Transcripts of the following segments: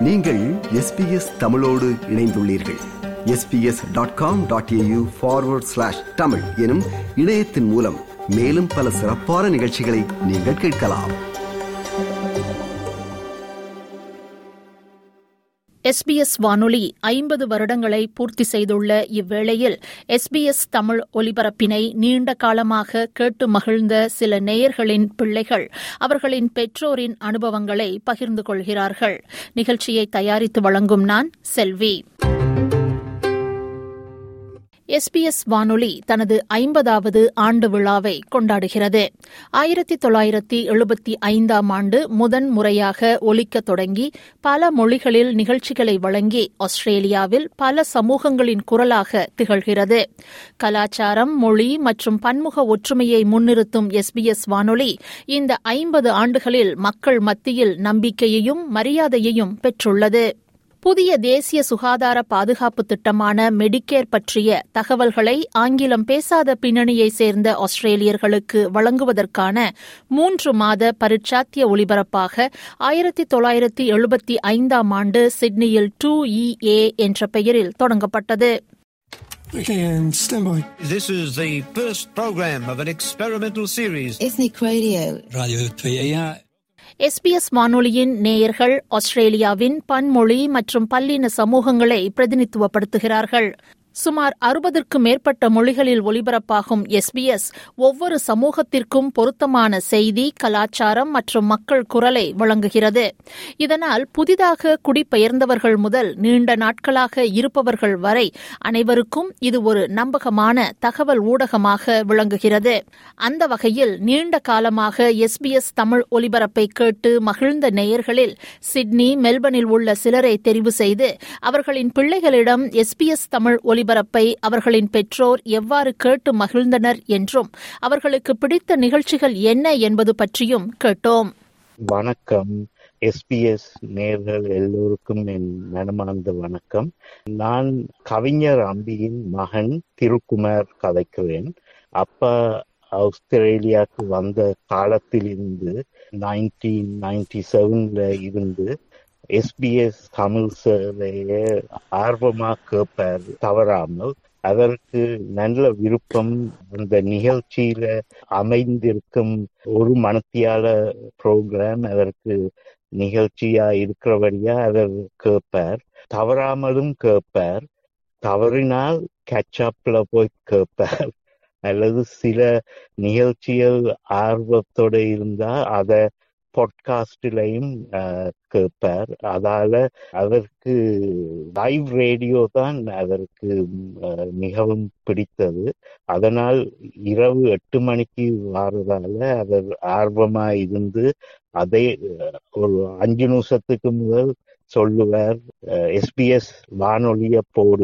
நீங்கள் எஸ்பிஎஸ் தமிழோடு இணைந்துள்ளீர்கள் SBS dot com dot AU forward slash Tamil எனும் இணையத்தின் மூலம் மேலும் பல சிறப்பான நிகழ்ச்சிகளை நீங்கள் கேட்கலாம் எஸ்பிஎஸ் வானொலி ஐம்பது வருடங்களை பூர்த்தி செய்துள்ள இவ்வேளையில் எஸ்பிஎஸ் தமிழ் ஒலிபரப்பினை நீண்ட காலமாக கேட்டு மகிழ்ந்த சில நேயர்களின் பிள்ளைகள் அவர்களின் பெற்றோரின் அனுபவங்களை பகிர்ந்து கொள்கிறார்கள் நிகழ்ச்சியை தயாரித்து வழங்கும் நான் செல்வி எஸ்பிஎஸ் வானொலி தனது ஐம்பதாவது ஆண்டு விழாவை கொண்டாடுகிறது ஆயிரத்தி தொள்ளாயிரத்தி எழுபத்தி ஐந்தாம் ஆண்டு முதன் முறையாக ஒலிக்க தொடங்கி பல மொழிகளில் நிகழ்ச்சிகளை வழங்கி ஆஸ்திரேலியாவில் பல சமூகங்களின் குரலாக திகழ்கிறது கலாச்சாரம் மொழி மற்றும் பன்முக ஒற்றுமையை முன்னிறுத்தும் எஸ்பிஎஸ் வானொலி இந்த ஐம்பது ஆண்டுகளில் மக்கள் மத்தியில் நம்பிக்கையையும் மரியாதையையும் பெற்றுள்ளது புதிய தேசிய சுகாதார பாதுகாப்பு திட்டமான மெடிக்கேர் பற்றிய தகவல்களை ஆங்கிலம் பேசாத பின்னணியை சேர்ந்த ஆஸ்திரேலியர்களுக்கு வழங்குவதற்கான மூன்று மாத பரிச்சாத்திய ஒலிபரப்பாக ஆயிரத்தி தொள்ளாயிரத்தி எழுபத்தி ஐந்தாம் ஆண்டு சிட்னியில் டூ இ ஏ என்ற பெயரில் தொடங்கப்பட்டது And stand by. This is the first program of an experimental series. Ethnic Radio. Radio 2AR. SBS வானொலியின் நேயர்கள் ஆஸ்திரேலியாவின் பன்மொழி மற்றும் பல்லின சமூகங்களை பிரதிநிதித்துவப்படுத்துகிறார்கள் சுமார் அறுபதற்கும் மேற்பட்ட மொழிகளில் ஒலிபரப்பாகும் எஸ்பிஎஸ் ஒவ்வொரு சமூகத்திற்கும் பொருத்தமான செய்தி கலாச்சாரம் மற்றும் மக்கள் குரலை வழங்குகிறது இதனால் புதிதாக குடிபெயர்ந்தவர்கள் முதல் நீண்ட நாட்களாக இருப்பவர்கள் வரை அனைவருக்கும் இது ஒரு நம்பகமான தகவல் ஊடகமாக விளங்குகிறது அந்த வகையில் நீண்ட காலமாக எஸ்பிஎஸ் தமிழ் ஒலிபரப்பை கேட்டு மகிழ்ந்த நேயர்களில் சிட்னி மெல்பர்னில் உள்ள சிலரை தெரிவு செய்து அவர்களின் பிள்ளைகளிடம் எஸ்பிஎஸ் தமிழ் ஒலிபரப்பை அவர்களின் பெற்றோர் எவ்வாறு கேட்டு மகிழ்ந்தனர் என்றும் அவர்களுக்கு பிடித்த நிகழ்ச்சிகள் என்ன என்பது பற்றியும் கேட்டோம் வணக்கம் எஸ்பிஎஸ் நேர்கள் எல்லோருக்கும் என் மனமார்ந்த வணக்கம் நான் கவிஞர் அம்பியின் மகன் திருக்குமார் கதைக்கிறேன் அப்பா ஆஸ்திரேலியாவுக்கு வந்த காலத்திலிருந்து நைன்டீன் நைன்டி செவன்ல இருந்து எஸ்பிஎஸ் தமிழ் சேவைய ஆர்வமா கேட்பார் தவறாமல் அதற்கு நல்ல விருப்பம் அந்த நிகழ்ச்சியில அமைந்திருக்கும் ஒரு மனத்தியால ப்ரோக்ராம் அதற்கு நிகழ்ச்சியா இருக்கிறபடியா அவர் கேட்பார் தவறாமலும் கேட்பார் தவறினால் கேட்சப்ல போய் கேட்பார் அல்லது சில நிகழ்ச்சிகள் ஆர்வத்தோட இருந்தா அதை பாட்காஸ்டிலையும் கேட்பார் அதால அதற்கு லைவ் ரேடியோ தான் அதற்கு மிகவும் பிடித்தது அதனால் இரவு எட்டு மணிக்கு வாரதால அவர் ஆர்வமா இருந்து அதை ஒரு அஞ்சு நிமிஷத்துக்கு முதல் சொல்லுவார் எஸ்பிஎஸ் வானொலிய போடு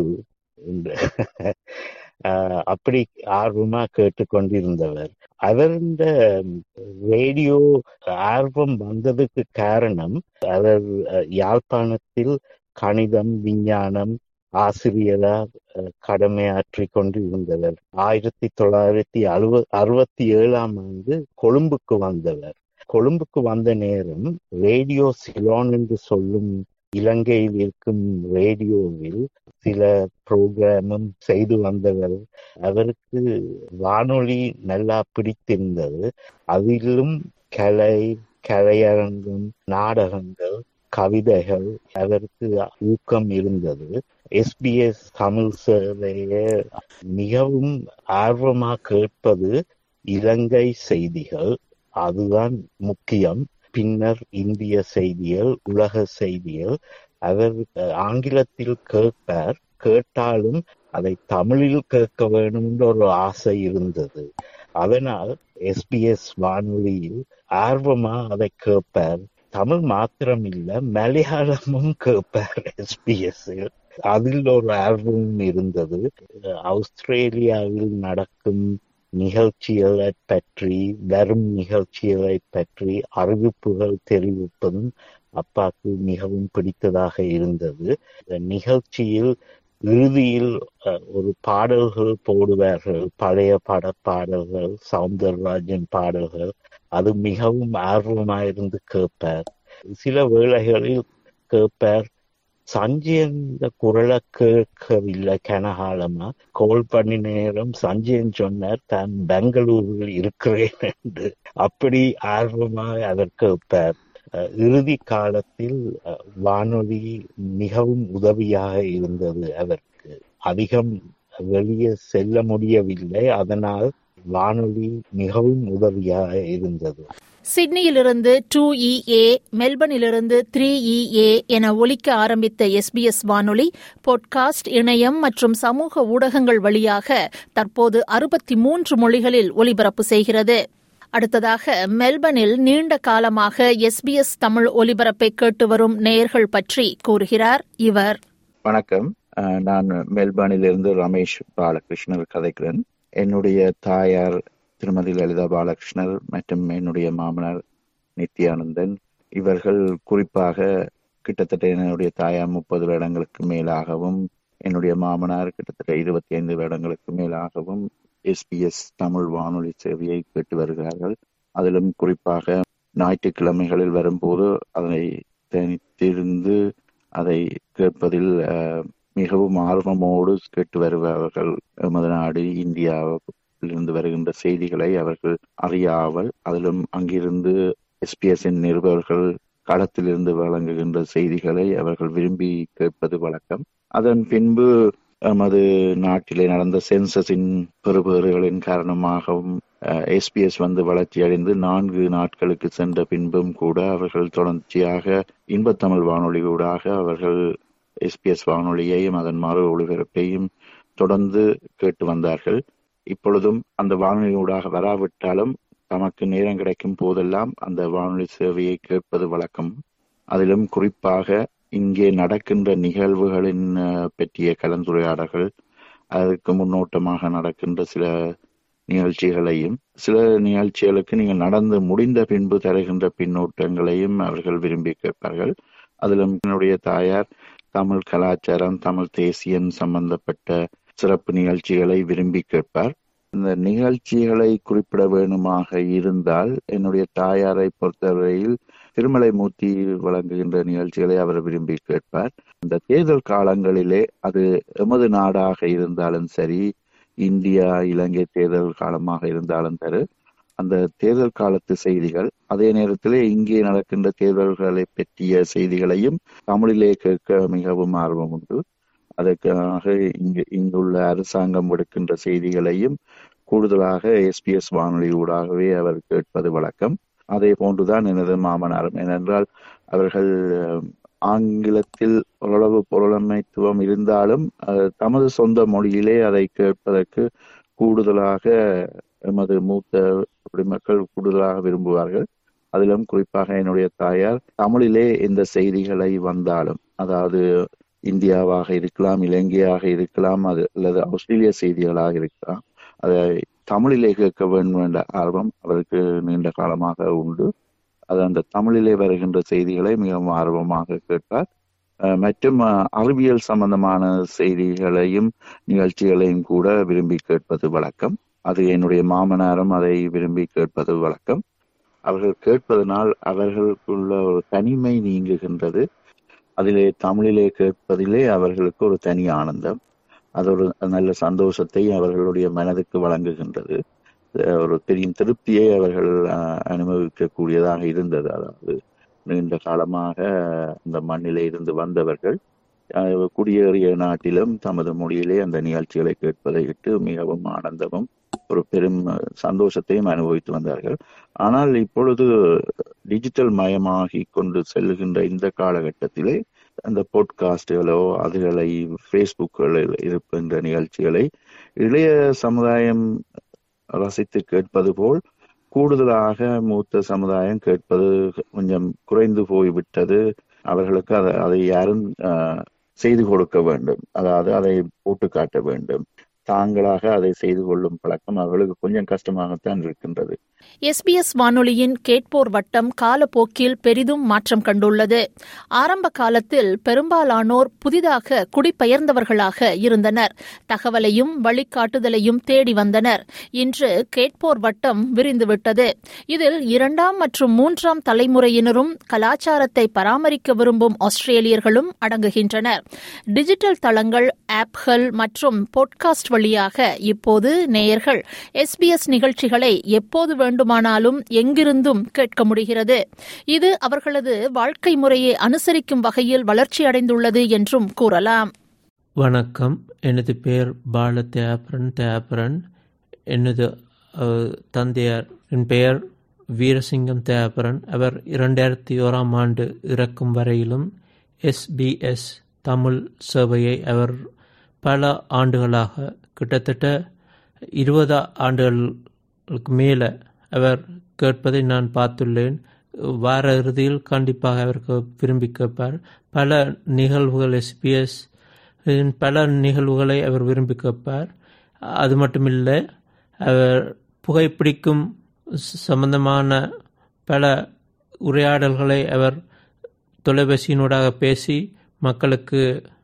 அப்படி ஆர்வமா கேட்டுக்கொண்டிருந்தவர் அவருடைய ரேடியோ ஆர்வம் வந்ததுக்கு காரணம் அவர் யாழ்ப்பாணத்தில் கணிதம் விஞ்ஞானம் ஆசிரியரா கடமையாற்றி கொண்டு இருந்தவர் ஆயிரத்தி தொள்ளாயிரத்தி அறுப அறுபத்தி ஏழாம் ஆண்டு கொழும்புக்கு வந்தவர் கொழும்புக்கு வந்த நேரம் ரேடியோ சிலோன் என்று சொல்லும் இலங்கையில் இருக்கும் ரேடியோவில் சில புரோகிராமும் செய்து வந்தவர் அவருக்கு வானொலி நல்லா பிடித்திருந்தது அதிலும் கலை கலையரங்கம் நாடகங்கள் கவிதைகள் அதற்கு ஊக்கம் இருந்தது எஸ்பிஎஸ் தமிழ் சேவைய மிகவும் ஆர்வமா கேட்பது இலங்கை செய்திகள் அதுதான் முக்கியம் பின்னர் இந்திய செய்திகள் உலக செய்திகள் அவர் ஆங்கிலத்தில் கேட்பார் கேட்டாலும் அதை தமிழில் கேட்க வேணும்ன்ற ஒரு ஆசை இருந்தது அதனால் எஸ்பிஎஸ் வானொலியில் ஆர்வமா அதை கேட்பார் தமிழ் மாத்திரம் இல்ல மலையாளமும் கேட்பார் எஸ்பிஎஸ் அதில் ஒரு ஆர்வமும் இருந்தது ஆஸ்திரேலியாவில் நடக்கும் நிகழ்ச்சிகளை பற்றி வரும் நிகழ்ச்சிகளை பற்றி அறிவிப்புகள் தெரிவிப்பதும் அப்பாக்கு மிகவும் பிடித்ததாக இருந்தது நிகழ்ச்சியில் இறுதியில் ஒரு பாடல்கள் போடுவார்கள் பழைய பட பாடல்கள் சவுந்தரராஜன் பாடல்கள் அது மிகவும் ஆர்வமாயிருந்து கேட்பார் சில வேளைகளில் கேட்பார் சஞ்சயன் இந்த குரலை கேட்கவில்லை கனகாலமா கால் பண்ணி நேரம் சஞ்சயன் சொன்னார் தான் பெங்களூரில் இருக்கிறேன் என்று அப்படி ஆர்வமாக அவர் கேட்பார் அஹ், இறுதி காலத்தில் அஹ், வானொலி மிகவும் உதவியாக இருந்தது அவருக்கு அதிகம் வெளியே செல்ல முடியவில்லை அதனால் வானொலி மிகவும் உதவியாக இருந்தது சிட்னியிலிருந்து டூ இஏ மெல்பர்னிலிருந்து த்ரீ இஏ என ஒலிக்க ஆரம்பித்த எஸ்பிஎஸ் வானொலி பாட்காஸ்ட் இணையம் மற்றும் சமூக ஊடகங்கள் வழியாக தற்போது அறுபத்தி மூன்று மொழிகளில் ஒலிபரப்பு செய்கிறது அடுத்ததாக மெல்பர்னில் நீண்ட காலமாக எஸ்பிஎஸ் தமிழ் ஒலிபரப்பை கேட்டு வரும் நேயர்கள் பற்றி கூறுகிறார் இவர் வணக்கம் அஹ் நான் மெல்பர்னிலிருந்து ரமேஷ் பாலகிருஷ்ணர் கதைக்கிறேன் என்னுடைய தாயார் திருமதி லலிதா பாலகிருஷ்ணர் மற்றும் என்னுடைய மாமனார் நித்யானந்தன் இவர்கள் குறிப்பாக கிட்டத்தட்ட என்னுடைய தாயார் முப்பது வருடங்களுக்கு மேலாகவும் என்னுடைய மாமனார் கிட்டத்தட்ட இருபத்தி ஐந்து வருடங்களுக்கு மேலாகவும் எஸ்பிஎஸ் தமிழ் வானொலி சேவையை கேட்டு வருகிறார்கள் அதிலும் குறிப்பாக ஞாயிற்றுக்கிழமைகளில் வரும்போது அதை தனித்திருந்து அதை கேட்பதில் அஹ், மிகவும் ஆர்வமோடு கேட்டு வருபவர்கள் எமது நாடு இந்தியாவிலிருந்து வருகின்ற செய்திகளை அவர்கள் அறியாமல் அதிலும் அங்கிருந்து எஸ்பிஎஸ்ஸின் நிருபர்கள் களத்திலிருந்து வழங்குகின்ற செய்திகளை அவர்கள் விரும்பி கேட்பது வழக்கம் அதன் பின்பு எமது நாட்டிலே நடந்த சென்சஸின் பெறுபேறுகளின் காரணமாகவும் எஸ்பிஎஸ் வந்து வளர்ச்சியடைந்து நான்கு நாட்களுக்கு சென்ற பின்பும் கூட அவர்கள் தொடர்ச்சியாக இன்பத்தமிழ் வானொலியூடாக அவர்கள் எஸ்பிஎஸ் வானொலியையும் அதன் மறு ஒளிபரப்பையும் தொடர்ந்து கேட்டு வந்தார்கள் இப்பொழுதும் அந்த வானொலியூடாக வராவிட்டாலும் தமக்கு நேரம் கிடைக்கும் போதெல்லாம் அந்த வானொலி சேவையை கேட்பது வழக்கம் அதிலும் குறிப்பாக இங்கே நடக்கின்ற நிகழ்வுகளின் அஹ், பற்றிய கலந்துரையாடல்கள் அதற்கு முன்னோட்டமாக நடக்கின்ற சில நிகழ்ச்சிகளையும் சில நிகழ்ச்சிகளுக்கு நீங்கள் நடந்து முடிந்த பின்பு தருகின்ற பின்னூட்டங்களையும் அவர்கள் விரும்பி கேட்பார்கள் அதிலும் என்னுடைய தாயார் தமிழ் கலாச்சாரம் தமிழ் தேசியம் சம்பந்தப்பட்ட சிறப்பு நிகழ்ச்சிகளை விரும்பி கேட்பார் இந்த நிகழ்ச்சிகளை குறிப்பிட வேணுமாக இருந்தால் என்னுடைய தாயாரை பொறுத்தவரையில் திருமலை மூர்த்தி வழங்குகின்ற நிகழ்ச்சிகளை அவர் விரும்பி கேட்பார் இந்த தேர்தல் காலங்களிலே அது எமது நாடாக இருந்தாலும் சரி இந்தியா இலங்கை தேர்தல் காலமாக இருந்தாலும் சரி அந்த தேர்தல் காலத்து செய்திகள் அதே நேரத்திலே இங்கே நடக்கின்ற தேர்தல்களை பற்றிய செய்திகளையும் தமிழிலே கேட்க மிகவும் ஆர்வம் உண்டு அதற்காக இங்கு இங்குள்ள அரசாங்கம் விடுக்கின்ற செய்திகளையும் கூடுதலாக எஸ்பிஎஸ் வானொலி ஊடாகவே அவர் கேட்பது வழக்கம் அதே போன்றுதான் எனது மாமனாரும் ஏனென்றால் அவர்கள் அஹ், ஆங்கிலத்தில் ஓரளவு பொருளமைத்துவம் இருந்தாலும் அஹ், தமது சொந்த மொழியிலே அதை கேட்பதற்கு கூடுதலாக எமது மூத்த குடிமக்கள் கூடுதலாக விரும்புவார்கள் அதிலும் குறிப்பாக என்னுடைய தாயார் தமிழிலே எந்த செய்திகளை வந்தாலும் அதாவது இந்தியாவாக இருக்கலாம் இலங்கையாக இருக்கலாம் அது அல்லது ஆஸ்திரேலிய செய்திகளாக இருக்கலாம் அதை தமிழிலே கேட்க வேண்டும் என்ற ஆர்வம் அவருக்கு நீண்ட காலமாக உண்டு அது அந்த தமிழிலே வருகின்ற செய்திகளை மிகவும் ஆர்வமாக கேட்பார் அஹ் மற்றும் அஹ், அறிவியல் சம்பந்தமான செய்திகளையும் நிகழ்ச்சிகளையும் கூட விரும்பி கேட்பது வழக்கம் அது என்னுடைய மாமனாரும் அதை விரும்பி கேட்பது வழக்கம் அவர்கள் கேட்பதனால் அவர்களுக்குள்ள ஒரு தனிமை நீங்குகின்றது அதிலே தமிழிலே கேட்பதிலே அவர்களுக்கு ஒரு தனி ஆனந்தம் அது ஒரு நல்ல சந்தோஷத்தை அவர்களுடைய மனதுக்கு வழங்குகின்றது அஹ் ஒரு பெரிய திருப்தியை அவர்கள் அஹ், அனுபவிக்கக்கூடியதாக இருந்தது அதாவது நீண்ட காலமாக அந்த மண்ணிலே இருந்து வந்தவர்கள் அஹ், குடியேறிய நாட்டிலும் தமது மொழியிலே அந்த நிகழ்ச்சிகளை கேட்பதை இட்டு மிகவும் ஆனந்தமும் ஒரு பெரும் அஹ், சந்தோஷத்தையும் அனுபவித்து வந்தார்கள் ஆனால் இப்பொழுது டிஜிட்டல் மயமாகி கொண்டு செல்லுகின்ற இந்த காலகட்டத்திலே அந்த பாட்காஸ்டுகளோ அதுகளை ஃபேஸ்புக்கில் இருக்கின்ற நிகழ்ச்சிகளை இளைய சமுதாயம் ரசித்து கேட்பது போல் கூடுதலாக மூத்த சமுதாயம் கேட்பது கொஞ்சம் குறைந்து போய்விட்டது அவர்களுக்கு அதை அதை யாரும் ஆஹ், செய்து கொடுக்க வேண்டும் அதாவது அதை போட்டு காட்ட வேண்டும் தாங்களாக அதை செய்து கொள்ளும் பழக்கம் அவர்களுக்கு கொஞ்சம் கஷ்டமாகத்தான் இருக்கின்றது எஸ்பிஎஸ் வானொலியின் கேட்போர் வட்டம் காலப்போக்கில் பெரிதும் மாற்றம் கண்டுள்ளது ஆரம்ப காலத்தில் பெரும்பாலானோர் புதிதாக குடிபெயர்ந்தவர்களாக இருந்தனர் தகவலையும் வழிகாட்டுதலையும் தேடி வந்தனர் இன்று கேட்போர் வட்டம் விரிந்துவிட்டது இதில் இரண்டாம் மற்றும் மூன்றாம் தலைமுறையினரும் கலாச்சாரத்தை பராமரிக்க விரும்பும் ஆஸ்திரேலியர்களும் அடங்குகின்றனர் டிஜிட்டல் தளங்கள் ஆப்கள் மற்றும் பாட்காஸ்ட் வழியாக இப்போது நேயர்கள் எஸ்பிஎஸ் நிகழ்ச்சிகளை எப்போது வேண்டுமானாலும் எங்கிருந்தும் கேட்க முடிகிறது இது அவர்களது வாழ்க்கை முறையை அனுசரிக்கும் வகையில் வளர்ச்சியடைந்துள்ளது என்றும் கூறலாம் வணக்கம் எனது பெயர் பால தேப்பரன் தேப்பரன் எனது அஹ், தந்தையார் என் பெயர் வீரசிங்கம் தேப்பரன் அவர் இரண்டாயிரத்தி ஓராம் ஆண்டு இறக்கும் வரையிலும் எஸ்பிஎஸ் தமிழ் சேவையை அவர் பல ஆண்டுகளாக கிட்டத்தட்ட இருபது ஆண்டுகளுக்கு மேலே அவர் கேட்பதை நான் பார்த்துள்ளேன் வார இறுதியில் கண்டிப்பாக அவருக்கு விரும்பி கேட்பார் பல நிகழ்வுகள் எஸ்பிஎஸ் பல நிகழ்வுகளை அவர் விரும்பி கேட்பார் அது மட்டுமில்லை அவர் புகைப்பிடிக்கும் ச- சம்பந்தமான பல உரையாடல்களை அவர் தொலைபேசியினூடாக பேசி மக்களுக்கு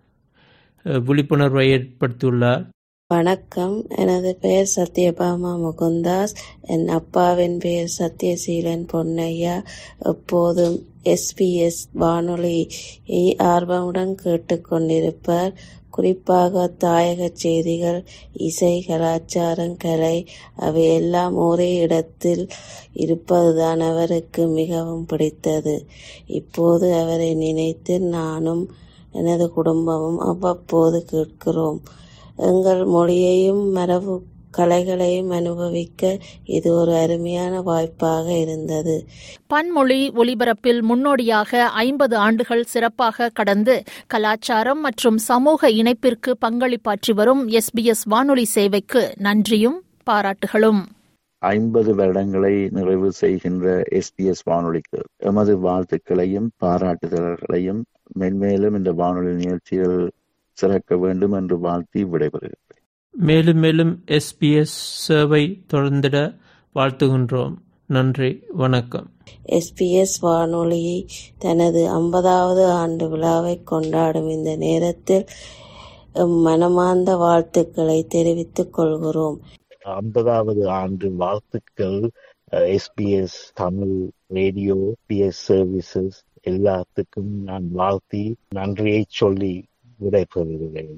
அஹ், விழிப்புணர்வை ஏற்படுத்தியுள்ளார் வணக்கம் எனது பெயர் சத்யபாமா முகுந்தாஸ் என் அப்பாவின் பெயர் சத்யசீலன் பொன்னையா எப்போதும் எஸ்பிஎஸ் வானொலியை ஆர்வமுடன் கேட்டுக்கொண்டிருப்பார் குறிப்பாக தாயக செய்திகள் இசை கலாச்சாரம் கலை அவை எல்லாம் ஒரே இடத்தில் இருப்பதுதான் அவருக்கு மிகவும் பிடித்தது இப்போது அவரை நினைத்து நானும் எனது குடும்பமும் அவ்வப்போது கேட்கிறோம் எங்கள் மொழியையும் மரபு கலைகளையும் அனுபவிக்க இது ஒரு அருமையான வாய்ப்பாக இருந்தது பன்மொழி ஒலிபரப்பில் முன்னோடியாக ஐம்பது ஆண்டுகள் சிறப்பாக கடந்து கலாச்சாரம் மற்றும் சமூக இணைப்பிற்கு பங்களிப்பாற்றி வரும் எஸ்பிஎஸ் வானொலி சேவைக்கு நன்றியும் பாராட்டுகளும் ஐம்பது வருடங்களை நிறைவு செய்கின்ற எஸ்பிஎஸ் வானொலிக்கு எமது வாழ்த்துக்களையும் பாராட்டுதல்களையும் மென்மேலும் இந்த வானொலி நிகழ்ச்சிகள் சிறக்க வேண்டும் என்று வாழ்த்தி விடைபெறுகிறேன் மேலும் மேலும் எஸ்பிஎஸ் சேவை தொடர்ந்திட வாழ்த்துகின்றோம் நன்றி வணக்கம் எஸ்பிஎஸ் வானொலி தனது ஐம்பதாவது ஆண்டு விழாவை கொண்டாடும் இந்த நேரத்தில் எம் மனமார்ந்த வாழ்த்துக்களை தெரிவித்துக் கொள்கிறோம் ஐம்பதாவது ஆண்டு வாழ்த்துக்கள் எஸ்பிஎஸ் தமிழ் ரேடியோ பிஎஸ் சர்வீசஸ் எல்லாத்துக்கும் நான் வாழ்த்தி நன்றியை சொல்லி விடைபெறுகிறேன்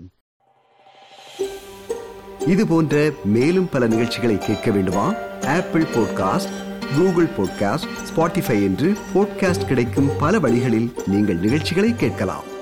இது போன்ற மேலும் பல நிகழ்ச்சிகளை கேட்க வேண்டுமா Apple podcast Google podcast Spotify என்று பாட்காஸ்ட் கிடைக்கும் பல வழிகளில் நீங்கள் நிகழ்ச்சிகளை கேட்கலாம்